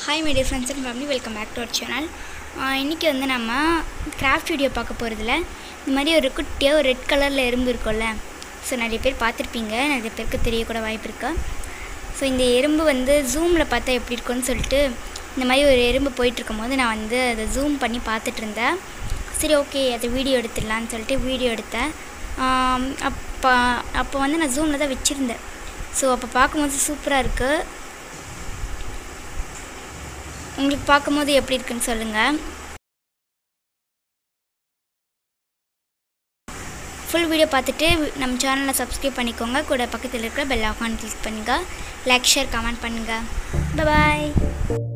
hi my dear friends and family welcome back to our channel இன்றைக்கி வந்து நம்ம craft video பார்க்க போகிறதுல இந்த மாதிரி ஒரு குட்டியாக ஒரு ரெட் கலரில் எறும்பு இருக்கும்ல ஸோ நிறைய பேர் பார்த்துருப்பீங்க நிறைய பேருக்கு தெரியக்கூட வாய்ப்பு இருக்கு ஸோ இந்த எறும்பு வந்து ஜூமில் பார்த்தா எப்படி இருக்கும்னு சொல்லிட்டு இந்த மாதிரி ஒரு எறும்பு போயிட்டுருக்கும் போது நான் வந்து அதை ஜூம் பண்ணி பார்த்துட்டு இருந்தேன் சரி ஓகே அதை வீடியோ எடுத்துடலான்னு சொல்லிட்டு வீடியோ எடுத்தேன் ஆம், அப்போ அப்போ வந்து நான் ஜூமில் தான் வச்சுருந்தேன் ஸோ அப்போ பார்க்கும்போது சூப்பராக இருக்குது உங்களுக்கு பார்க்கும்போது எப்படி இருக்குன்னு சொல்லுங்கள் ஃபுல் வீடியோ பார்த்துட்டு நம்ம சேனலை சப்ஸ்கிரைப் பண்ணிக்கோங்க கூட பக்கத்தில் இருக்கிற பெல் ஐக்கான் கிளிக் பண்ணுங்கள் லைக் ஷேர் கமெண்ட் பண்ணுங்கள் பாய்